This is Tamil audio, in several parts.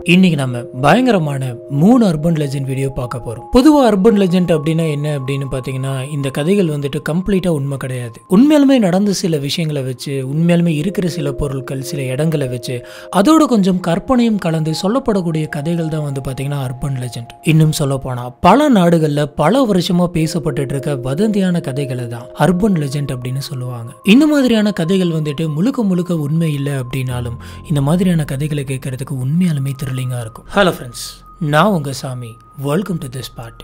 இன்னைக்கு நம்ம பயங்கரமான மூணு அர்பன் லெஜெண்ட் வீடியோ பார்க்க போறோம் பொதுவா அர்பன் லெஜெண்ட் அப்படின்னா என்ன அப்படின்னு பாத்தீங்கன்னா இந்த கதைகள் வந்துட்டு கம்ப்ளீட்டா உண்மை கிடையாது உண்மையாலுமே நடந்த சில விஷயங்களை வச்சு உண்மையாலுமே இருக்கிற சில பொருட்கள் சில இடங்களை வச்சு அதோட கொஞ்சம் கற்பனையும் கலந்து சொல்லப்படக்கூடிய கதைகள் தான் வந்து பாத்தீங்கன்னா அர்பன் லெஜெண்ட் இன்னும் சொல்ல போனா பல நாடுகள்ல பல வருஷமா பேசப்பட்டுட்டு இருக்க வதந்தியான கதைகளை தான் அர்பன் லெஜெண்ட் அப்படின்னு சொல்லுவாங்க இந்த மாதிரியான கதைகள் வந்துட்டு முழுக்க முழுக்க உண்மை இல்லை அப்படின்னாலும் இந்த மாதிரியான கதைகளை கேட்கறதுக்கு உண்மையாலுமே த்ரில்லிங்காக இருக்கும் ஹலோ ஃப்ரெண்ட்ஸ் நான் உங்க சாமி வெல்கம் டு திஸ் பார்ட்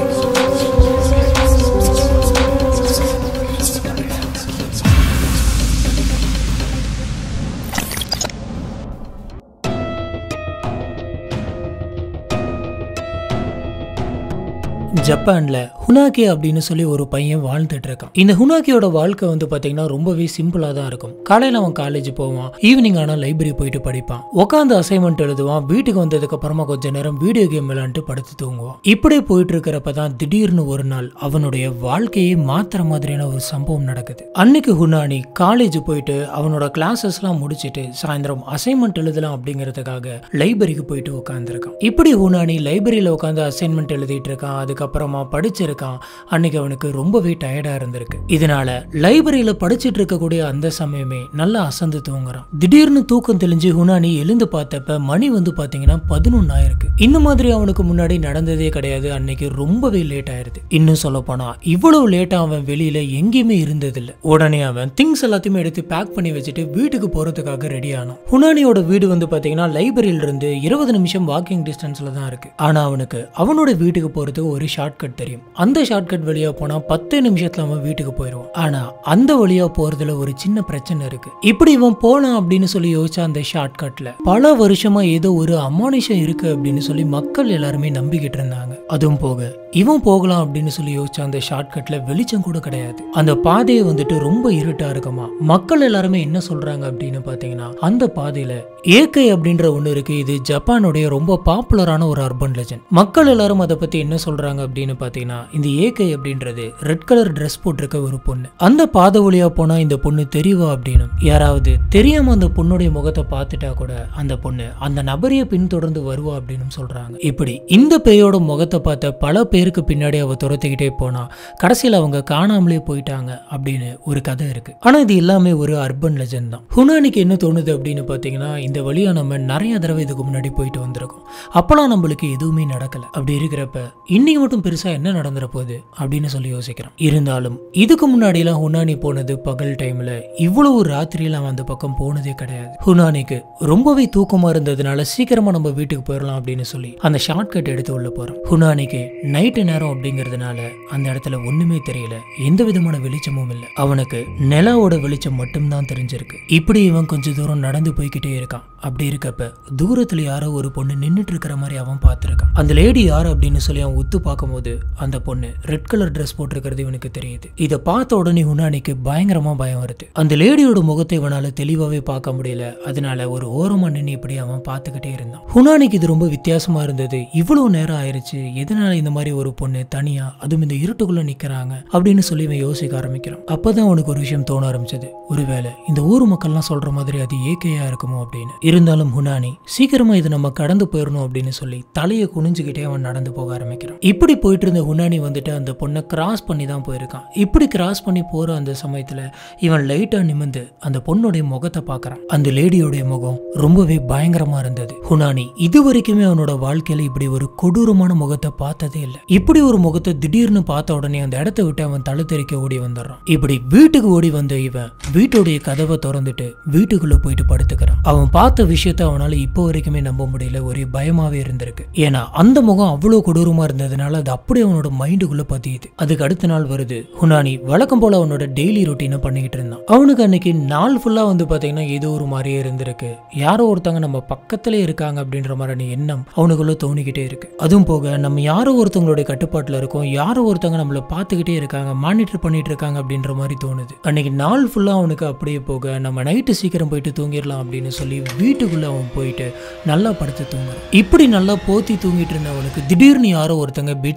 ஜப்பான்ல ஹுனாக்கி அப்படின்னு சொல்லி ஒரு பையன் வாழ்ந்துட்டு இருக்கான் இந்த ஹுனாக்கியோட வாழ்க்கை வந்து பாத்தீங்கன்னா ரொம்பவே சிம்பிளா தான் இருக்கும் காலையில அவன் காலேஜ் போவான் ஈவினிங் ஆனா லைப்ரரி போயிட்டு படிப்பான் உட்காந்து அசைன்மெண்ட் எழுதுவான் வீட்டுக்கு வந்ததுக்கு அப்புறமா கொஞ்ச நேரம் வீடியோ கேம் விளையாண்டு படுத்து தூங்குவான் இப்படியே போயிட்டு இருக்கிறப்ப தான் திடீர்னு ஒரு நாள் அவனுடைய வாழ்க்கையை மாத்துற மாதிரியான ஒரு சம்பவம் நடக்குது அன்னைக்கு ஹுனானி காலேஜ் போயிட்டு அவனோட கிளாஸஸ்லாம் முடிச்சிட்டு சாயந்தரம் அசைன்மெண்ட் எழுதலாம் அப்படிங்கிறதுக்காக லைப்ரரிக்கு போயிட்டு உட்காந்துருக்கான் இப்படி ஹுனானி லைப்ரரியில உட்காந்து அசைன்மெண்ட் எழுதிட்டு இருக்கான் அதுக்கப்புறமா படிச்சிருக்கான் அன்னைக்கு அவனுக்கு ரொம்பவே டயர்டா இருந்திருக்கு இதனால லைப்ரரியில படிச்சிட்டு இருக்கக்கூடிய அந்த சமயமே நல்லா அசந்து தூங்குறான் திடீர்னு தூக்கம் தெளிஞ்சு ஹுனானி எழுந்து பார்த்தப்ப மணி வந்து பாத்தீங்கன்னா பதினொன்னு ஆயிருக்கு இந்த மாதிரி அவனுக்கு முன்னாடி நடந்ததே கிடையாது அன்னைக்கு ரொம்பவே லேட் ஆயிருது இன்னும் சொல்ல போனா இவ்வளவு லேட்டா அவன் வெளியில எங்கேயுமே இருந்ததில்லை உடனே அவன் திங்ஸ் எல்லாத்தையுமே எடுத்து பேக் பண்ணி வச்சுட்டு வீட்டுக்கு போறதுக்காக ரெடி ஆனான் ஹுனானியோட வீடு வந்து பாத்தீங்கன்னா லைப்ரரியில இருந்து இருபது நிமிஷம் வாக்கிங் டிஸ்டன்ஸ்ல தான் இருக்கு ஆனா அவனுக்கு அவனோட வீட்டுக்கு போறதுக்கு ஒரு ஷார்ட்கட் தெரியும் அந்த ஷார்ட்கட் வழியா போனா பத்து நிமிஷத்துல அவன் வீட்டுக்கு போயிடுவான் ஆனா அந்த வழியா போறதுல ஒரு சின்ன பிரச்சனை இருக்கு இப்படி இவன் போலாம் அப்படின்னு சொல்லி யோசிச்சா அந்த ஷார்ட்கட்ல பல வருஷமா ஏதோ ஒரு அமானுஷம் இருக்கு அப்படின்னு சொல்லி மக்கள் எல்லாருமே நம்பிக்கிட்டு இருந்தாங்க அதுவும் போக இவன் போகலாம் அப்படின்னு சொல்லி யோசிச்சா அந்த ஷார்ட்கட்ல வெளிச்சம் கூட கிடையாது அந்த பாதையை வந்துட்டு ரொம்ப இருட்டா இருக்குமா மக்கள் எல்லாருமே என்ன சொல்றாங்க அப்படின்னு பாத்தீங்கன்னா அந்த பாதையில ஏகை அப்படின்ற ஒண்ணு இருக்கு இது ஜப்பானுடைய ரொம்ப பாப்புலரான ஒரு அர்பன் லெஜண்ட் மக்கள் எல்லாரும் அதை பத்தி என்ன சொல்றாங்க அப்படின்னு பாத்தீங்கன்னா இந்த ஏகை அப்படின்றது ரெட் கலர் ட்ரெஸ் போட்டிருக்க ஒரு பொண்ணு அந்த பாதை வழியா போனா இந்த பொண்ணு தெரியவா அப்படின்னு யாராவது தெரியாம அந்த பொண்ணுடைய முகத்தை பார்த்துட்டா கூட அந்த பொண்ணு அந்த நபரையே பின்தொடர்ந்து வருவா அப்படின்னு சொல்றாங்க இப்படி இந்த பேயோட முகத்தை பார்த்த பல பேருக்கு பின்னாடி அவ துரத்திக்கிட்டே போனா கடைசியில் அவங்க காணாமலே போயிட்டாங்க அப்படின்னு ஒரு கதை இருக்கு ஆனா இது எல்லாமே ஒரு அர்பன் லெஜண்ட் தான் ஹுனானிக்கு என்ன தோணுது அப்படின்னு பாத்தீங்கன்னா இந்த வழியா நம்ம நிறைய தடவை இதுக்கு முன்னாடி போயிட்டு வந்திருக்கோம் அப்பெல்லாம் நம்மளுக்கு எதுவுமே நடக்கல அப்படி இருக்கிறப்ப இன்னைக்கு மட்டும் பெருசா என்ன நடந்துற போகுது அப்படின்னு சொல்லி யோசிக்கிறோம் இருந்தாலும் இதுக்கு முன்னாடி எல்லாம் ஹுனானி போனது பகல் டைம்ல இவ்வளவு ராத்திரியில அவன் அந்த பக்கம் போனதே கிடையாது ஹுனானிக்கு ரொம்பவே தூக்கமா இருந்ததுனால சீக்கிரமா நம்ம வீட்டுக்கு போயிடலாம் அப்படின்னு சொல்லி அந்த ஷார்ட்கட் எடுத்து உள்ள போறோம் ஹுனானிக்கு நைட்டு நேரம் அப்படிங்கிறதுனால அந்த இடத்துல ஒண்ணுமே தெரியல எந்த விதமான வெளிச்சமும் இல்லை அவனுக்கு நிலாவோட வெளிச்சம் மட்டும்தான் தெரிஞ்சிருக்கு இப்படி இவன் கொஞ்ச தூரம் நடந்து போய்கிட்டே இருக்கான் அப்படி இருக்கப்ப தூரத்துல யாரோ ஒரு பொண்ணு நின்னுட்டு இருக்கிற மாதிரி அவன் பார்த்திருக்கான் அந்த லேடி யார் அப்படின்னு சொல்லி அவன் உத்து பார்க்கும்போது அந்த பொண்ணு ரெட் கலர் ட்ரெஸ் போட்டிருக்கிறது இவனுக்கு தெரியுது இதை பார்த்த உடனே உன்னானிக்கு பயங்கரமா பயம் வருது அந்த லேடியோட முகத்தை இவனால தெளிவாவே பார்க்க முடியல அதனால ஒரு ஓரமா நின்று இப்படி அவன் பார்த்துக்கிட்டே இருந்தான் ஹுனானிக்கு இது ரொம்ப வித்தியாசமா இருந்தது இவ்வளவு நேரம் ஆயிருச்சு எதனால இந்த மாதிரி ஒரு பொண்ணு தனியா அதுவும் இந்த இருட்டுக்குள்ள நிக்கிறாங்க அப்படின்னு சொல்லி இவன் யோசிக்க ஆரம்பிக்கிறான் அப்பதான் அவனுக்கு ஒரு விஷயம் தோண ஆரம்பிச்சது ஒருவேளை இந்த ஊர் மக்கள்லாம் சொல்ற மாதிரி அது ஏக்கையா இருக்குமோ அப்படின்னு இருந்தாலும் ஹுனானி சீக்கிரமா இது நம்ம கடந்து போயிடணும் அப்படின்னு சொல்லி தலையை குனிஞ்சுக்கிட்டே அவன் நடந்து போக ஆரம்பிக்கிறான் இப்படி போயிட்டு இருந்த ஹுனானி வந்துட்டு அந்த பொண்ணை கிராஸ் பண்ணி தான் போயிருக்கான் இப்படி கிராஸ் பண்ணி போற அந்த சமயத்துல இவன் லைட்டா நிமிந்து அந்த பொண்ணுடைய முகத்தை பார்க்கறான் அந்த லேடியோடைய முகம் ரொம்பவே பயங்கரமா இருந்தது ஹுனானி இது வரைக்குமே அவனோட வாழ்க்கையில இப்படி ஒரு கொடூரமான முகத்தை பார்த்ததே இல்லை இப்படி ஒரு முகத்தை திடீர்னு பார்த்த உடனே அந்த இடத்த விட்டு அவன் தலை தெறிக்க ஓடி வந்துடுறான் இப்படி வீட்டுக்கு ஓடி வந்த இவன் வீட்டுடைய கதவை திறந்துட்டு வீட்டுக்குள்ள போயிட்டு படுத்துக்கிறான் அவன் பார்த்த விஷயத்த அவனால இப்போ வரைக்குமே நம்ப முடியல ஒரே பயமாவே இருந்திருக்கு ஏன்னா அந்த முகம் அவ்வளவு கொடூரமா இருந்ததுனால அது அப்படியே அவனோட மைண்டுக்குள்ள பதியுது அதுக்கு அடுத்த நாள் வருது ஹுனானி வழக்கம் போல அவனோட டெய்லி ரொட்டீனை பண்ணிக்கிட்டு இருந்தான் அவனுக்கு அன்னைக்கு நாள் ஃபுல்லா வந்து பாத்தீங்கன்னா ஏதோ ஒரு மாதிரியே இருந்திருக்கு யாரோ ஒருத்தவங்க நம்ம பக்கத்துல இருக்காங்க அப்படின்ற மாதிரியான எண்ணம் அவனுக்குள்ள தோணிக்கிட்டே இருக்கு அதுவும் போக நம்ம யாரோ ஒருத்தவங்களுடைய கட்டுப்பாட்டுல இருக்கோம் யாரோ ஒருத்தவங்க நம்மள பார்த்துக்கிட்டே இருக்காங்க மானிட்டர் பண்ணிட்டு இருக்காங்க அப்படின்ற மாதிரி தோணுது அன்னைக்கு நாள் ஃபுல்லா அவனுக்கு அப்படியே போக நம்ம நைட்டு சீக்கிரம் போயிட்டு தூங்கிடலாம் அப்படின்னு சொல்லி வீட்டுக்குள்ள அவன் போயிட்டு நல்லா படுத்து தூங்குறான் இப்படி நல்லா போத்தி தூங்கிட்டு இருந்த அவனுக்கு திடீர்னு யாரோ ஒருத்தங்க பெட்ஷீட்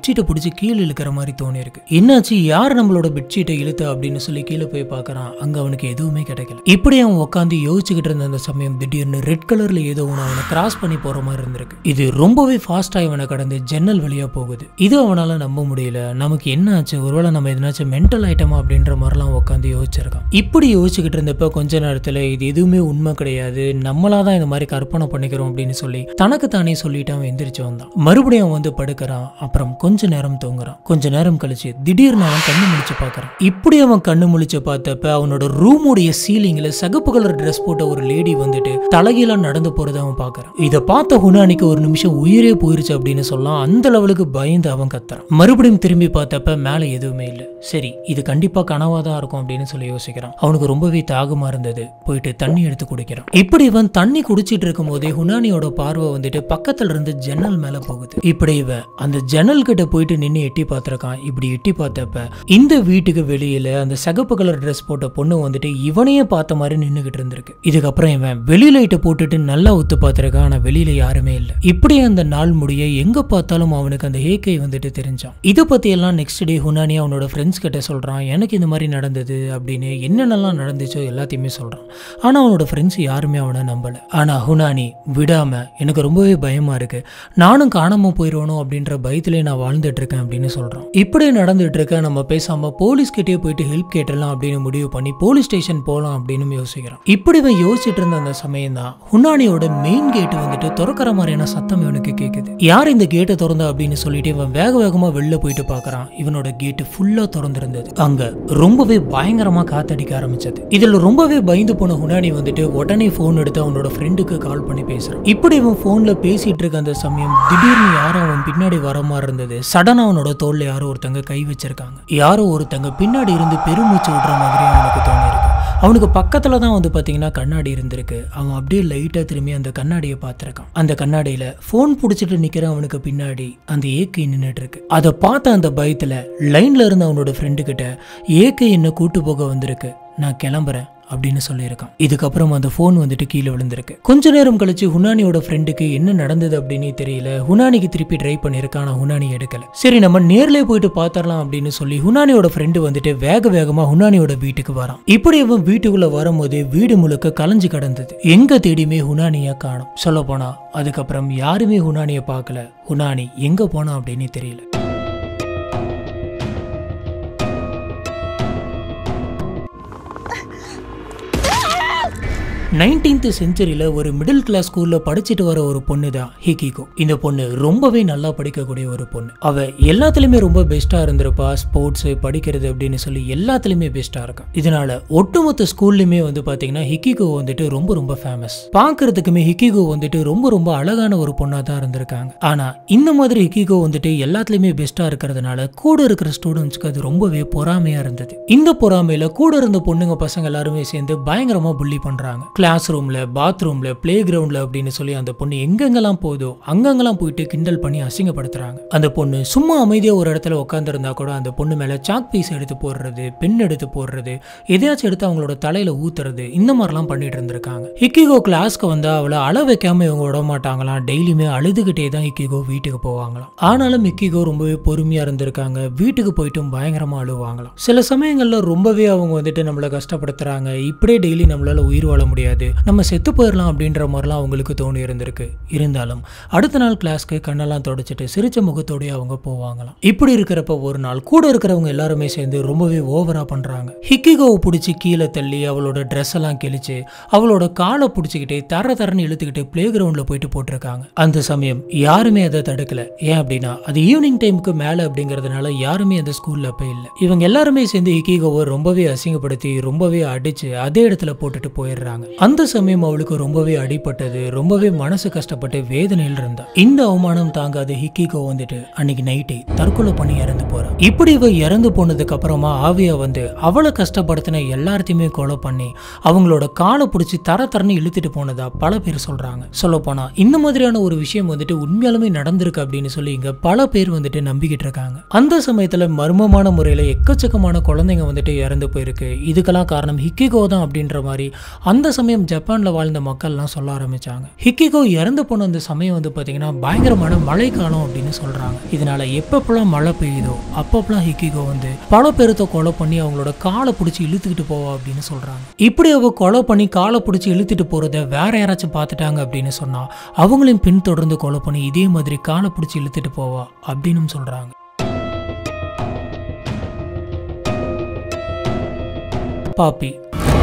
பெட்ஷீட்டை பிடிச்சி கீழே இழுக்கிற மாதிரி தோணி இருக்கு என்னாச்சு யார் நம்மளோட பெட்ஷீட்டை இழுத்தா அப்படின்னு சொல்லி கீழே போய் பார்க்கறான் அங்க அவனுக்கு எதுவுமே கிடைக்கல இப்படி அவன் உட்காந்து யோசிச்சுக்கிட்டு இருந்த அந்த சமயம் திடீர்னு ரெட் கலர்ல ஏதோ ஒன்று அவனை கிராஸ் பண்ணி போற மாதிரி இருந்திருக்கு இது ரொம்பவே ஃபாஸ்டா இவனை கடந்து ஜன்னல் வழியா போகுது இது அவனால நம்ப முடியல நமக்கு என்ன ஆச்சு ஒருவேளை நம்ம எதனாச்சும் மென்டல் ஐட்டமா அப்படின்ற மாதிரிலாம் உட்காந்து யோசிச்சிருக்கான் இப்படி யோசிச்சுக்கிட்டு இருந்தப்ப கொஞ்ச நேரத்துல இது எதுவுமே உண்மை கிடையாது நம்மளா தான் இந்த மாதிரி கற்பனை பண்ணிக்கிறோம் அப்படின்னு சொல்லி தனக்கு தானே சொல்லிட்டு அவன் எந்திரிச்சு வந்தான் மறுபடியும் அவன் வந்து படுக்கிறான் அப்புறம் கொஞ்ச நேரம் தூங்குறான் கொஞ்ச நேரம் கழிச்சு திடீர்னு அவன் கண்ணு முழிச்சு பார்க்கறான் இப்படி அவன் கண்ணு முழிச்சு பார்த்தப்ப அவனோட ரூமுடைய சீலிங்ல சகப்பு கலர் ட்ரெஸ் போட்ட ஒரு லேடி வந்துட்டு தலைகீழா நடந்து போறதை அவன் பார்க்கறான் இதை பார்த்த ஹுனானிக்கு ஒரு நிமிஷம் உயிரே போயிருச்சு அப்படின்னு சொல்லலாம் அந்த லெவலுக்கு பயந்து அவன் கத்துறான் மறுபடியும் திரும்பி பார்த்தப்ப மேல எதுவுமே இல்லை சரி இது கண்டிப்பா கனவா தான் இருக்கும் அப்படின்னு சொல்லி யோசிக்கிறான் அவனுக்கு ரொம்பவே தாகமா இருந்தது போயிட்டு தண்ணி எடுத்து குடிக்கிறான் இப்படி இவன் தண்ணி குடிச்சிட்டு இருக்கும் போதே ஹுனானியோட பார்வை வந்துட்டு பக்கத்துல இருந்து ஜன்னல் மேல போகுது இப்படி இவன் அந்த ஜன்னல் கிட்ட போயிட்டு நின்று எட்டி பார்த்திருக்கான் இப்படி எட்டி பார்த்தப்ப இந்த வீட்டுக்கு வெளியில அந்த சகப்பு கலர் ட்ரெஸ் போட்ட பொண்ணு வந்துட்டு இவனையே பார்த்த மாதிரி நின்னுகிட்டு இருந்திருக்கு இதுக்கப்புறம் இவன் வெளி லைட்டை போட்டுட்டு நல்லா உத்து பார்த்திருக்கான் ஆனா வெளியில யாருமே இல்லை இப்படி அந்த நாள் முடிய எங்க பார்த்தாலும் அவனுக்கு அந்த ஏக்கை வந்துட்டு தெரிஞ்சான் இதை பத்தி எல்லாம் நெக்ஸ்ட் டே ஹுனானி அவனோட ஃப்ரெண்ட்ஸ் கிட்ட சொல்றான் எனக்கு இந்த மாதிரி நடந்தது அப்படின்னு என்னென்னலாம் நடந்துச்சோ எல்லாத்தையுமே சொல்றான் ஆனா அவனோட ஃப்ரெண்ட்ஸ் யாருமே அவனை நம்பல ஆனா ஹுனானி விடாம எனக்கு ரொம்பவே பயமா இருக்கு நானும் காணாம போயிடுவணும் அப்படின்ற பயத்திலே நான் வாழ்ந்துட்டு இருக்கேன் அப்படின்னு சொல்றான் இப்படி நடந்துட்டு இருக்க நம்ம பேசாம போலீஸ் கிட்டே போயிட்டு ஹெல்ப் கேட்டலாம் அப்படின்னு முடிவு பண்ணி போலீஸ் ஸ்டேஷன் போகலாம் அப்படின்னு யோசிக்கிறான் இப்படி இவன் யோசிச்சுட்டு இருந்த அந்த சமயம் தான் ஹுனானியோட மெயின் கேட் வந்துட்டு திறக்கிற மாதிரியான சத்தம் இவனுக்கு கேக்குது யார் இந்த கேட்டை திறந்தா அப்படின்னு சொல்லிட்டு இவன் வேக வேகமா வெளில போயிட்டு பார்க்கறான் இவனோட கேட்டு ஃபுல்லா திறந்திருந்தது அங்க ரொம்பவே பயங்கரமா காத்தடிக்க ஆரம்பிச்சது இதுல ரொம்பவே பயந்து போன ஹுனானி வந்துட்டு உடனே போன் எடுத்து அவனோட ஃப்ரெண்டுக்கு கால் பண்ணி பேசுறான் இப்படி இவன் போன்ல பேசிட்டு இருக்க அந்த சமயம் திடீர்னு யாரோ அவன் பின்னாடி வர மாதிரி இருந்தது சடனா அவனோட தோல்ல யாரோ ஒருத்தங்க கை வச்சிருக்காங்க யாரோ ஒருத்தங்க பின்னாடி இருந்து பெருமூச்சு விடுற மாதிரி அவனுக்கு தோணி இருக்கு அவனுக்கு பக்கத்துல தான் வந்து பாத்தீங்கன்னா கண்ணாடி இருந்திருக்கு அவன் அப்படியே லைட்டா திரும்பி அந்த கண்ணாடியை பார்த்திருக்கான் அந்த கண்ணாடியில போன் புடிச்சிட்டு நிக்கிற அவனுக்கு பின்னாடி அந்த ஏக்கை நின்னுட்டு இருக்கு அதை பார்த்த அந்த பயத்துல லைன்ல இருந்த அவனோட ஃப்ரெண்டு கிட்ட ஏக்கை என்ன கூட்டு போக வந்திருக்கு நான் கிளம்புறேன் அப்படின்னு சொல்லியிருக்கான் இதுக்கப்புறம் அந்த ஃபோன் வந்துட்டு கீழே விழுந்திருக்கு கொஞ்ச நேரம் கழிச்சு ஹுனானியோட ஃப்ரெண்டுக்கு என்ன நடந்தது அப்படின்னே தெரியல ஹுனானிக்கு திருப்பி ட்ரை பண்ணியிருக்கான் ஆனா ஹுனானி எடுக்கல சரி நம்ம நேர்லயே போயிட்டு பார்த்தரலாம் அப்படின்னு சொல்லி ஹுனானியோட ஃப்ரெண்டு வந்துட்டு வேக வேகமா ஹுனானியோட வீட்டுக்கு வரான் இப்படி அவன் வீட்டுக்குள்ள வரும்போது வீடு முழுக்க கலைஞ்சு கிடந்தது எங்க தேடியுமே ஹுனானிய காணும் சொல்ல போனா அதுக்கப்புறம் யாருமே ஹுனானிய பார்க்கல ஹுனானி எங்க போனா அப்படின்னு தெரியல நைன்டீன்த் செஞ்சுரியில் ஒரு மிடில் கிளாஸ் ஸ்கூலில் படிச்சுட்டு வர ஒரு பொண்ணு தான் ஹிகிகோ இந்த பொண்ணு ரொம்பவே நல்லா படிக்கக்கூடிய ஒரு பொண்ணு அவ எல்லாத்துலேயுமே ரொம்ப பெஸ்ட்டாக இருந்திருப்பா ஸ்போர்ட்ஸு படிக்கிறது அப்படின்னு சொல்லி எல்லாத்துலேயுமே பெஸ்ட்டாக இருக்கா இதனால ஒட்டுமொத்த ஸ்கூல்லையுமே வந்து பார்த்தீங்கன்னா ஹிக்கிகோ வந்துட்டு ரொம்ப ரொம்ப ஃபேமஸ் பார்க்கறதுக்குமே ஹிக்கிகோ வந்துட்டு ரொம்ப ரொம்ப அழகான ஒரு பொண்ணாக தான் இருந்திருக்காங்க ஆனால் இந்த மாதிரி ஹிக்கிகோ வந்துட்டு எல்லாத்துலேயுமே பெஸ்ட்டாக இருக்கிறதுனால கூட இருக்கிற ஸ்டூடெண்ட்ஸ்க்கு அது ரொம்பவே பொறாமையாக இருந்தது இந்த பொறாமையில் கூட இருந்த பொண்ணுங்க பசங்க எல்லாருமே சேர்ந்து பயங்கரமாக புள்ளி பண்ணுறாங்க கிளாஸ் ரூம்ல பாத்ரூம்ல பிளே கிரவுண்ட்ல அப்படின்னு சொல்லி அந்த பொண்ணு எங்கெங்கெல்லாம் போதோ அங்கங்கெல்லாம் போயிட்டு கிண்டல் பண்ணி அசிங்கப்படுத்துறாங்க அந்த பொண்ணு சும்மா அமைதியா ஒரு இடத்துல உட்காந்துருந்தா கூட அந்த பொண்ணு மேல சாக் பீஸ் எடுத்து போடுறது பென் எடுத்து போடுறது எதையாச்சும் எடுத்து அவங்களோட தலையில ஊத்துறது இந்த மாதிரிலாம் பண்ணிட்டு இருந்திருக்காங்க ஹிக்கிகோ கிளாஸ்க்கு வந்தா அவளை அழ வைக்காம இவங்க விட மாட்டாங்களாம் டெய்லியுமே அழுதுகிட்டே தான் ஹிக்கிகோ வீட்டுக்கு போவாங்களாம் ஆனாலும் ஹிக்கிகோ ரொம்பவே பொறுமையா இருந்திருக்காங்க வீட்டுக்கு போயிட்டும் பயங்கரமா அழுவாங்களாம் சில சமயங்கள்ல ரொம்பவே அவங்க வந்துட்டு நம்மளை கஷ்டப்படுத்துறாங்க இப்படியே டெய்லி நம்மளால உயிர் வாழ முடியாது நம்ம செத்து போயிடலாம் அப்படின்ற மாதிரிலாம் அவங்களுக்கு தோணி இருந்திருக்கு இருந்தாலும் அடுத்த நாள் கிளாஸ்க்கு கண்ணெல்லாம் தொடச்சிட்டு சிரிச்ச முகத்தோடய அவங்க போவாங்களாம் இப்படி இருக்கிறப்ப ஒரு நாள் கூட இருக்கிறவங்க எல்லாருமே சேர்ந்து ரொம்பவே ஓவரா பண்றாங்க ஹிக்கிகோவை பிடிச்சி கீழே தள்ளி அவளோட ட்ரெஸ் எல்லாம் கிழிச்சு அவளோட காலை பிடிச்சிக்கிட்டே தர தரன்னு இழுத்துக்கிட்டு பிளே கிரவுண்ட்ல போயிட்டு போட்டிருக்காங்க அந்த சமயம் யாருமே அதை தடுக்கல ஏன் அப்படின்னா அது ஈவினிங் டைமுக்கு மேல அப்படிங்கறதுனால யாருமே அந்த ஸ்கூல்ல அப்ப இல்லை இவங்க எல்லாருமே சேர்ந்து ஹிக்கிகோவை ரொம்பவே அசிங்கப்படுத்தி ரொம்பவே அடிச்சு அதே இடத்துல போட்டுட்டு போயிடுறாங்க அந்த சமயம் அவளுக்கு ரொம்பவே அடிபட்டது ரொம்பவே மனசு கஷ்டப்பட்டு வேதனையில் இருந்தா இந்த அவமானம் தாங்காத ஹிக்கிகோ வந்துட்டு அன்னைக்கு நைட்டே தற்கொலை பண்ணி இறந்து போறா இப்படி இவ இறந்து போனதுக்கு அப்புறமா ஆவியா வந்து அவளை கஷ்டப்படுத்தின எல்லாத்தையுமே கொலை பண்ணி அவங்களோட காலை பிடிச்சி தர தரன்னு இழுத்துட்டு போனதா பல பேர் சொல்றாங்க சொல்ல போனா இந்த மாதிரியான ஒரு விஷயம் வந்துட்டு உண்மையாலுமே நடந்திருக்கு அப்படின்னு சொல்லி இங்க பல பேர் வந்துட்டு நம்பிக்கிட்டு இருக்காங்க அந்த சமயத்துல மர்மமான முறையில எக்கச்சக்கமான குழந்தைங்க வந்துட்டு இறந்து போயிருக்கு இதுக்கெல்லாம் காரணம் ஹிக்கிகோ தான் அப்படின்ற மாதிரி அந்த சமயம் சமயம் ஜப்பான்ல வாழ்ந்த மக்கள்லாம் சொல்ல ஆரம்பிச்சாங்க ஹிக்கிகோ இறந்து போன அந்த சமயம் வந்து பாத்தீங்கன்னா பயங்கரமான மழை காலம் அப்படின்னு சொல்றாங்க இதனால எப்பப்பெல்லாம் மழை பெய்யுதோ அப்பப்பெல்லாம் ஹிக்கிகோ வந்து பல பேருத்த கொலை பண்ணி அவங்களோட காலை பிடிச்சி இழுத்துக்கிட்டு போவா அப்படின்னு சொல்றாங்க இப்படி அவ கொலை பண்ணி காலை பிடிச்சி இழுத்துட்டு போறத வேற யாராச்சும் பார்த்துட்டாங்க அப்படின்னு சொன்னா அவங்களையும் பின்தொடர்ந்து கொலை பண்ணி இதே மாதிரி காலை பிடிச்சி இழுத்துட்டு போவா அப்படின்னு சொல்றாங்க பாப்பி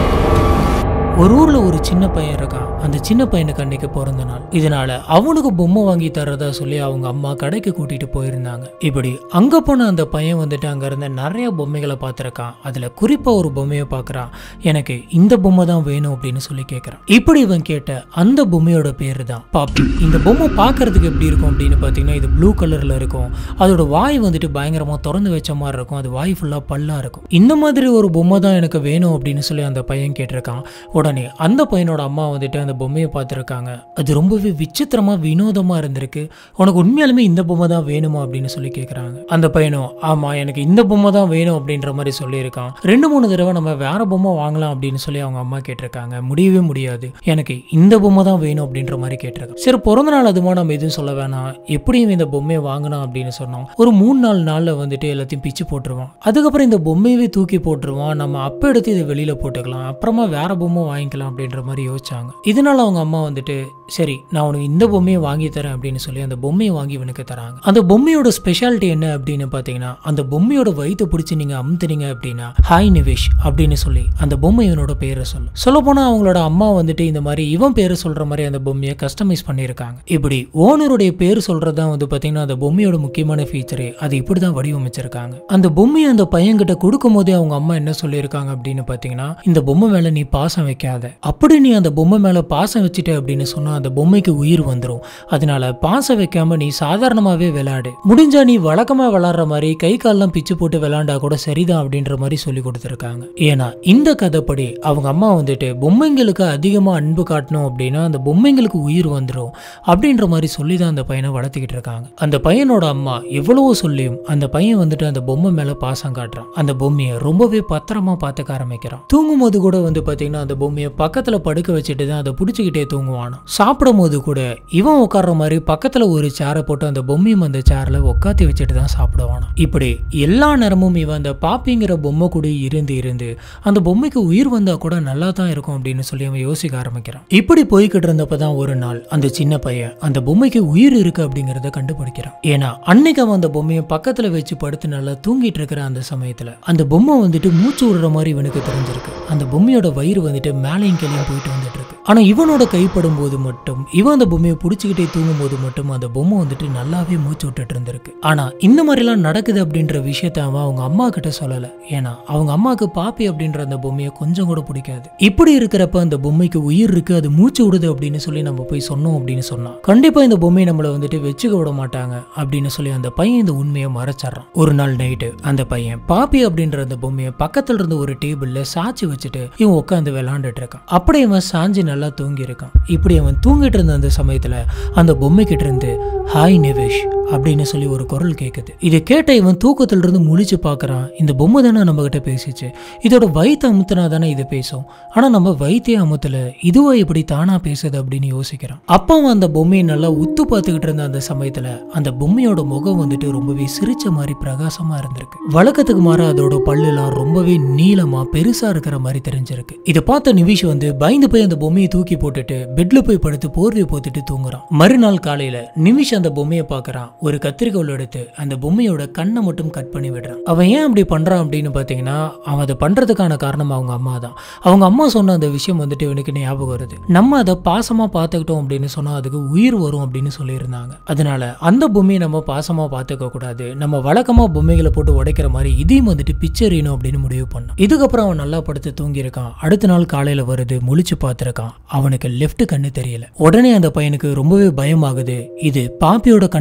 ஒரு ஊர்ல ஒரு சின்ன பையன் இருக்கான் அந்த சின்ன பையனுக்கு அன்னைக்கு பிறந்த நாள் இதனால அவனுக்கு பொம்மை வாங்கி தரதா சொல்லி அவங்க அம்மா கடைக்கு கூட்டிட்டு போயிருந்தாங்க இப்படி அங்க போன அந்த பையன் வந்துட்டு அங்க இருந்த நிறைய பொம்மைகளை பார்த்திருக்கான் அதுல குறிப்பா ஒரு பொம்மையை பார்க்கறான் எனக்கு இந்த பொம்மை தான் வேணும் அப்படின்னு சொல்லி கேட்கறான் இப்படி இவன் கேட்ட அந்த பொம்மையோட பேரு தான் பாப்பி இந்த பொம்மை பார்க்கறதுக்கு எப்படி இருக்கும் அப்படின்னு பார்த்தீங்கன்னா இது ப்ளூ கலர்ல இருக்கும் அதோட வாய் வந்துட்டு பயங்கரமா திறந்து வச்ச மாதிரி இருக்கும் அது வாய் ஃபுல்லா பல்லா இருக்கும் இந்த மாதிரி ஒரு பொம்மை தான் எனக்கு வேணும் அப்படின்னு சொல்லி அந்த பையன் கேட்டிருக்கான் உடனே அந்த பையனோட அம்மா வந்துட்டு அந்த பொம்மையை பார்த்துருக்காங்க அது ரொம்பவே விசித்திரமா வினோதமா இருந்திருக்கு உனக்கு உண்மையாலுமே இந்த பொம்மை தான் வேணுமா அப்படின்னு சொல்லி கேட்குறாங்க அந்த பையனும் ஆமா எனக்கு இந்த பொம்மை தான் வேணும் அப்படின்ற மாதிரி சொல்லியிருக்கான் ரெண்டு மூணு தடவை நம்ம வேற பொம்மை வாங்கலாம் அப்படின்னு சொல்லி அவங்க அம்மா கேட்டிருக்காங்க முடியவே முடியாது எனக்கு இந்த பொம்மை தான் வேணும் அப்படின்ற மாதிரி கேட்டிருக்காங்க சரி பிறந்த நாள் அதுமா நம்ம எதுவும் சொல்ல வேணாம் எப்படியும் இந்த பொம்மையை வாங்கணும் அப்படின்னு சொன்னோம் ஒரு மூணு நாலு நாள்ல வந்துட்டு எல்லாத்தையும் பிச்சு போட்டுருவான் அதுக்கப்புறம் இந்த பொம்மையவே தூக்கி போட்டுருவான் நம்ம அப்ப எடுத்து இதை வெளியில போட்டுக்கலாம் அப்புறமா வேற பொம்மை வாங்கிக்கலாம் அப்படின்ற மாதிரி யோசிச்சாங்க இதனால அவங்க அம்மா வந்துட்டு சரி நான் உனக்கு இந்த பொம்மையை வாங்கி தரேன் அப்படின்னு சொல்லி அந்த பொம்மையை வாங்கி இவனுக்கு தராங்க அந்த பொம்மையோட ஸ்பெஷாலிட்டி என்ன அப்படின்னு பார்த்தீங்கன்னா அந்த பொம்மையோட வயிற்று பிடிச்சி நீங்க அமுத்துனீங்க அப்படின்னா ஹாய் நிவேஷ் அப்படின்னு சொல்லி அந்த பொம்மை இவனோட பேரை சொல்லும் சொல்ல போனா அவங்களோட அம்மா வந்துட்டு இந்த மாதிரி இவன் பேரை சொல்ற மாதிரி அந்த பொம்மையை கஸ்டமைஸ் பண்ணியிருக்காங்க இப்படி ஓனருடைய பேர் சொல்றதுதான் வந்து பார்த்தீங்கன்னா அந்த பொம்மையோட முக்கியமான ஃபீச்சரே அது இப்படி தான் வடிவமைச்சிருக்காங்க அந்த பொம்மையை அந்த பையன்கிட்ட கொடுக்கும் போதே அவங்க அம்மா என்ன சொல்லியிருக்காங்க அப்படின்னு பார்த்தீங்கன்னா இந்த பொம்மை மேல நீ பாசம் வைக்காத அப்படி நீ அந்த பொம்மை மேல பாசம் வச்சுட்ட அப்படின்னு சொன்னா அந்த பொம்மைக்கு உயிர் வந்துடும் அதனால பாசம் வைக்காம நீ சாதாரணமாவே விளையாடு முடிஞ்சா நீ வழக்கமா விளையாடுற மாதிரி கை கால்லாம் பிச்சு போட்டு விளையாண்டா கூட சரிதான் அப்படின்ற மாதிரி சொல்லி கொடுத்துருக்காங்க ஏன்னா இந்த கதைப்படி அவங்க அம்மா வந்துட்டு பொம்மைங்களுக்கு அதிகமா அன்பு காட்டணும் அப்படின்னா அந்த பொம்மைங்களுக்கு உயிர் வந்துடும் அப்படின்ற மாதிரி சொல்லி தான் அந்த பையனை வளர்த்துக்கிட்டு இருக்காங்க அந்த பையனோட அம்மா எவ்வளவோ சொல்லியும் அந்த பையன் வந்துட்டு அந்த பொம்மை மேல பாசம் காட்டுறான் அந்த பொம்மையை ரொம்பவே பத்திரமா பார்த்துக்க ஆரம்பிக்கிறான் தூங்கும் போது கூட வந்து பாத்தீங்கன்னா அந்த பொம்மையை பக்கத்துல படுக்க வச்சுட்டு தான் அதை பிடிச்சிக்கிட்டே தூங்குவானாம் சாப்பிடும் போது கூட இவன் உட்கார்ற மாதிரி பக்கத்துல ஒரு சேரை போட்டு அந்த பொம்மையும் அந்த சேர்ல உட்காத்தி வச்சுட்டு தான் சாப்பிடுவானாம் இப்படி எல்லா நேரமும் இவன் அந்த பாப்பிங்கிற பொம்மை கூட இருந்து இருந்து அந்த பொம்மைக்கு உயிர் வந்தா கூட நல்லா தான் இருக்கும் அப்படின்னு சொல்லி அவன் யோசிக்க ஆரம்பிக்கிறான் இப்படி போய்கிட்டு இருந்தப்ப தான் ஒரு நாள் அந்த சின்ன பையன் அந்த பொம்மைக்கு உயிர் இருக்கு அப்படிங்கறத கண்டுபிடிக்கிறான் ஏன்னா அன்னைக்கு அவன் அந்த பொம்மையை பக்கத்துல வச்சு படுத்து நல்லா தூங்கிட்டு இருக்கிற அந்த சமயத்துல அந்த பொம்மை வந்துட்டு மூச்சு விடுற மாதிரி இவனுக்கு தெரிஞ்சிருக்கு அந்த பொம்மையோட வயிறு வந்துட்டு மேலையும் கீழையும் போயிட்டு வந்துட்டு இருக்கு ஆனா இவனோட கைப்படும் போது மட்டும் இவன் அந்த பொம்மையை பிடிச்சிக்கிட்டே தூங்கும் போது மட்டும் அந்த பொம்மை வந்துட்டு நல்லாவே மூச்சு விட்டுட்டு இருந்திருக்கு ஆனா இந்த மாதிரிலாம் நடக்குது அப்படின்ற விஷயத்த அவன் அவங்க அம்மா கிட்ட சொல்லல ஏன்னா அவங்க அம்மாவுக்கு பாப்பி அப்படின்ற அந்த பொம்மையை கொஞ்சம் கூட பிடிக்காது இப்படி இருக்கிறப்ப அந்த பொம்மைக்கு உயிர் இருக்கு அது மூச்சு விடுது அப்படின்னு சொல்லி நம்ம போய் சொன்னோம் அப்படின்னு சொன்னா கண்டிப்பா இந்த பொம்மையை நம்மளை வந்துட்டு வச்சுக்க விட மாட்டாங்க அப்படின்னு சொல்லி அந்த பையன் இந்த உண்மையை மறைச்சிடறான் ஒரு நாள் நைட்டு அந்த பையன் பாப்பி அப்படின்ற அந்த பொம்மையை பக்கத்துல இருந்த ஒரு டேபிள்ல சாச்சி வச்சுட்டு இவன் உட்காந்து விளையாண்டுட்டு இருக்கான் அப்படி அவன் சாஞ்சி நல்லா தூங்கி இருக்கான் இப்படி அவன் தூங்கிட்டு இருந்த அந்த சமயத்துல அந்த பொம்மை கிட்ட இருந்து ஹாய் நிவேஷ் அப்படின்னு சொல்லி ஒரு குரல் கேட்குது இதை கேட்ட இவன் தூக்கத்துல இருந்து முழிச்சு பார்க்கறான் இந்த பொம்மை தானே நம்ம கிட்ட பேசிச்சு இதோட வயிற்று அமுத்தினா தானே இது பேசும் ஆனா நம்ம வயிற்றே அமுத்தல இதுவா இப்படி தானா பேசுது அப்படின்னு யோசிக்கிறான் அப்போ அவன் அந்த பொம்மையை நல்லா உத்து பார்த்துக்கிட்டு இருந்த அந்த சமயத்துல அந்த பொம்மையோட முகம் வந்துட்டு ரொம்பவே சிரிச்ச மாதிரி பிரகாசமா இருந்திருக்கு வழக்கத்துக்கு மாற அதோட பல்லுலாம் ரொம்பவே நீளமா பெருசா இருக்கிற மாதிரி தெரிஞ்சிருக்கு இதை பார்த்த நிவிஷ் வந்து பயந்து போய் அந்த பொம்மையை தூக்கி போட்டுட்டு பெட்ல போய் படுத்து போர்வையை போத்துட்டு தூங்குறான் மறுநாள் காலையில நிமிஷ் அந்த பொம்மையை பார்க்கறான் ஒரு கத்திரிக்கோல் எடுத்து அந்த பொம்மையோட கண்ணை மட்டும் கட் பண்ணி விடுறான் அவன் ஏன் அப்படி பண்றான் அப்படின்னு பாத்தீங்கன்னா அவன் அதை பண்றதுக்கான காரணம் அவங்க அம்மா தான் அவங்க அம்மா சொன்ன அந்த விஷயம் வந்துட்டு இவனுக்கு ஞாபகம் வருது நம்ம அதை பாசமா பார்த்துக்கிட்டோம் அப்படின்னு சொன்னா அதுக்கு உயிர் வரும் அப்படின்னு சொல்லியிருந்தாங்க அதனால அந்த பொம்மையை நம்ம பாசமா பார்த்துக்க கூடாது நம்ம வழக்கமா பொம்மைகளை போட்டு உடைக்கிற மாதிரி இதையும் வந்துட்டு பிச்சரிணும் அப்படின்னு முடிவு பண்ணான் இதுக்கப்புறம் அவன் நல்லா படுத்து தூங்கி இருக்கான் அடுத்த நாள் காலையில வருது முழிச்சு பார்த்திருக்கான் அவனுக்கு லெஃப்ட் கண்ணு தெரியல உடனே அந்த பையனுக்கு ரொம்பவே பயமாகுது இது பாப்பியோட கண்ணை புடுங்கின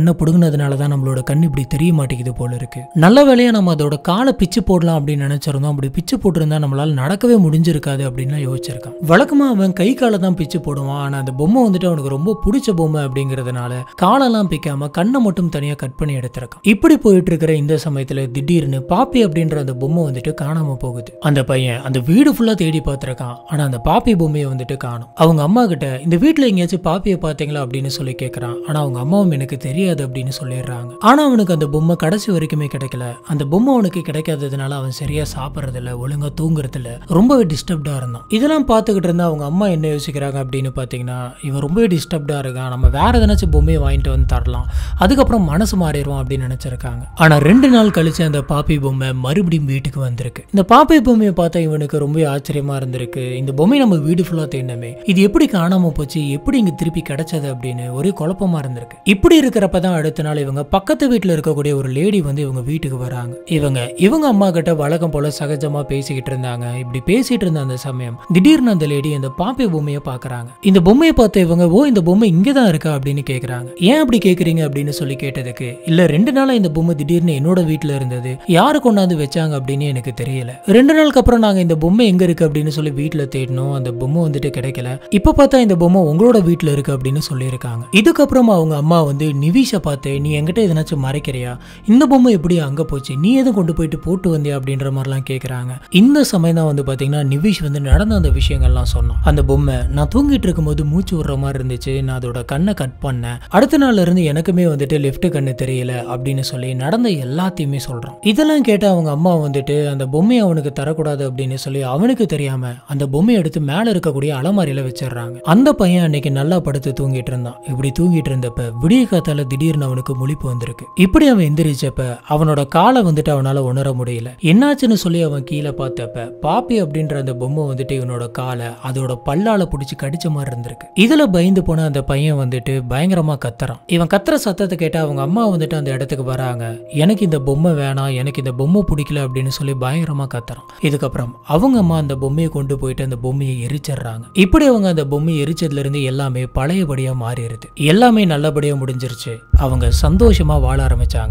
பண்ணதுனால தான் நம்மளோட கண் இப்படி தெரிய மாட்டேங்குது போல இருக்கு நல்ல வேலையா நம்ம அதோட காலை பிச்சு போடலாம் அப்படின்னு நினைச்சிருந்தோம் அப்படி பிச்சு போட்டிருந்தா நம்மளால நடக்கவே முடிஞ்சிருக்காது அப்படின்னு யோசிச்சிருக்கான் வழக்கமா அவன் கை காலை தான் பிச்சு போடுவான் ஆனா அந்த பொம்மை வந்துட்டு அவனுக்கு ரொம்ப பிடிச்ச பொம்மை அப்படிங்கறதுனால காலெல்லாம் பிக்காம கண்ணை மட்டும் தனியா கட் பண்ணி எடுத்திருக்கான் இப்படி போயிட்டு இருக்கிற இந்த சமயத்துல திடீர்னு பாப்பி அப்படின்ற அந்த பொம்மை வந்துட்டு காணாம போகுது அந்த பையன் அந்த வீடு ஃபுல்லா தேடி பார்த்திருக்கான் ஆனா அந்த பாப்பி பொம்மையை வந்துட்டு காணும் அவங்க அம்மா கிட்ட இந்த வீட்டுல எங்கேயாச்சும் பாப்பியை பாத்தீங்களா அப்படின்னு சொல்லி கேட்கறான் ஆனா அவங்க அம்மாவும் எனக்கு தெரியாது அப்படின்னு சொல்லிடுறாங்க ஆனா அவனுக்கு அந்த பொம்மை கடைசி வரைக்குமே கிடைக்கல அந்த பொம்மை அவனுக்கு கிடைக்காததுனால அவன் சரியா சாப்பிட்றது இல்ல ஒழுங்கா தூங்குறது இல்ல ரொம்பவே டிஸ்டர்ப்டா இருந்தான் இதெல்லாம் பார்த்துக்கிட்டு இருந்தா அவங்க அம்மா என்ன யோசிக்கிறாங்க அப்படின்னு பாத்தீங்கன்னா இவன் ரொம்பவே டிஸ்டர்ப்டா இருக்கான் நம்ம வேற எதனாச்சும் பொம்மையை வாங்கிட்டு வந்து தரலாம் அதுக்கப்புறம் மனசு மாறிடுவோம் அப்படின்னு நினைச்சிருக்காங்க ஆனா ரெண்டு நாள் கழிச்சு அந்த பாப்பி பொம்மை மறுபடியும் வீட்டுக்கு வந்திருக்கு இந்த பாப்பி பொம்மையை பார்த்தா இவனுக்கு ரொம்ப ஆச்சரியமா இருந்திருக்கு இந்த பொம்மை நம்ம வீடு ஃபுல்லா தேடினமே இது எப்படி காணாம போச்சு எப்படி இங்க திருப்பி கிடைச்சது அப்படின்னு ஒரே குழப்பமா இருந்திருக்கு இப்படி இருக்கிறப்ப தான் அடுத்த நாள் இவங்க பக்கத்து வீட்டுல இருக்கக்கூடிய ஒரு லேடி வந்து இவங்க வீட்டுக்கு வராங்க இவங்க இவங்க அம்மா கிட்ட வழக்கம் போல சகஜமா பேசிக்கிட்டு இருந்தாங்க இப்படி பேசிட்டு இருந்த அந்த சமயம் திடீர்னு அந்த லேடி அந்த பாப்பி பொம்மையை பாக்குறாங்க இந்த பொம்மையை பார்த்த இவங்க ஓ இந்த பொம்மை இங்கே தான் இருக்கா அப்படின்னு கேக்குறாங்க ஏன் அப்படி கேக்குறீங்க அப்படின்னு சொல்லி கேட்டதுக்கு இல்ல ரெண்டு நாளா இந்த பொம்மை திடீர்னு என்னோட வீட்டுல இருந்தது யாரு கொண்டாந்து வச்சாங்க அப்படின்னு எனக்கு தெரியல ரெண்டு நாளுக்கு அப்புறம் நாங்க இந்த பொம்மை எங்க இருக்கு அப்படின்னு சொல்லி வீட்டுல தேடினோம் அந்த பொம்மை வந்துட்டு கிடைக்கல இப்ப பார்த்தா இந்த பொம்மை உங்களோட வீட்டுல இருக்கு அப்படின்னு சொல்லியிருக்காங்க இதுக்கப்புறமா அவங்க அம்மா வந்து நிவிஷை பார்த்து நீ என்கிட்ட எதனாச்சும் மறைக்கிறியா இந்த பொம்மை எப்படி அங்க போச்சு நீ எதுவும் கொண்டு போயிட்டு போட்டு வந்தியா அப்படின்ற மாதிரிலாம் கேக்குறாங்க இந்த சமயம் தான் வந்து பாத்தீங்கன்னா நிவிஷ் வந்து நடந்த அந்த விஷயங்கள்லாம் சொன்னான் அந்த பொம்மை நான் தூங்கிட்டு இருக்கும்போது மூச்சு விடுற மாதிரி இருந்துச்சு நான் அதோட கண்ணை கட் பண்ணேன் அடுத்த நாள்ல இருந்து எனக்குமே வந்துட்டு லெஃப்ட் கண்ணு தெரியல அப்படின்னு சொல்லி நடந்த எல்லாத்தையுமே சொல்றான் இதெல்லாம் கேட்டு அவங்க அம்மா வந்துட்டு அந்த பொம்மையை அவனுக்கு தரக்கூடாது அப்படின்னு சொல்லி அவனுக்கு தெரியாம அந்த பொம்மையை எடுத்து மேல இருக்கக்கூடிய அலமாரியில வச்சிடுறாங்க அந்த பையன் அன்னைக்கு நல்லா படுத்து தூங்கிட்டு இருந்தான் இப்படி தூங்கிட்டு இருந்தப்ப விடிய காத்தால திடீர்னு அவனுக்கு முழிப்பு வந்திருக்கு இப்படி அவன் எந்திரிச்சப்ப அவனோட காலை வந்துட்டு அவனால உணர முடியல என்னாச்சுன்னு சொல்லி அவன் கீழே பார்த்தப்ப பாப்பி அப்படின்ற அந்த பொம்மை வந்துட்டு இவனோட காலை அதோட பல்லால பிடிச்சி கடிச்ச மாதிரி இருந்திருக்கு இதுல பயந்து போன அந்த பையன் வந்துட்டு பயங்கரமா கத்துறான் இவன் கத்துற சத்தத்தை கேட்டு அவங்க அம்மா வந்துட்டு அந்த இடத்துக்கு வராங்க எனக்கு இந்த பொம்மை வேணாம் எனக்கு இந்த பொம்மை பிடிக்கல அப்படின்னு சொல்லி பயங்கரமா கத்துறான் இதுக்கப்புறம் அவங்க அம்மா அந்த பொம்மையை கொண்டு போயிட்டு அந்த பொம்மையை எரிச்சிடுறாங்க இப்படி அவங்க அந்த பொம்மையை எரிச்சதுல இருந்து எல்லாமே பழையபடியா மாறிடுது எல்லாமே நல்லபடியா முடிஞ்சிருச்சு அவங்க சந்தோஷமா வாழ ஆரம்பிச்சாங்க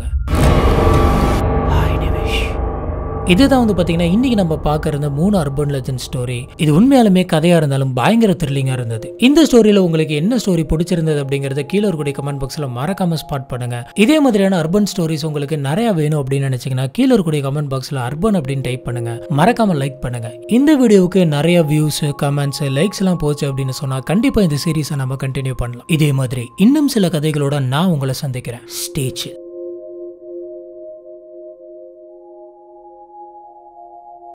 ஹாய் நிவேஷ் இதுதான் வந்து பார்த்தீங்கன்னா இன்னைக்கு நம்ம பார்க்க இருந்த மூணு அர்பன் லெஜண்ட் ஸ்டோரி இது உண்மையாலுமே கதையாக இருந்தாலும் பயங்கர த்ரில்லிங்காக இருந்தது இந்த ஸ்டோரியில் உங்களுக்கு என்ன ஸ்டோரி பிடிச்சிருந்தது அப்படிங்கிறத கீழே இருக்கக்கூடிய கமெண்ட் பாக்ஸில் மறக்காம ஸ்பாட் பண்ணுங்க இதே மாதிரியான அர்பன் ஸ்டோரிஸ் உங்களுக்கு நிறைய வேணும் அப்படின்னு நினைச்சீங்கன்னா கீழே இருக்கக்கூடிய கமெண்ட் பாக்ஸில் அர்பன் அப்படின்னு டைப் பண்ணுங்க மறக்காம லைக் பண்ணுங்க இந்த வீடியோவுக்கு நிறைய வியூஸ் கமெண்ட்ஸ் லைக்ஸ் எல்லாம் போச்சு அப்படின்னு சொன்னா கண்டிப்பா இந்த சீரீஸை நம்ம கண்டினியூ பண்ணலாம் இதே மாதிரி இன்னும் சில கதைகளோட நான் உங்களை சந்திக்கிறேன் ஸ்டேச்சில்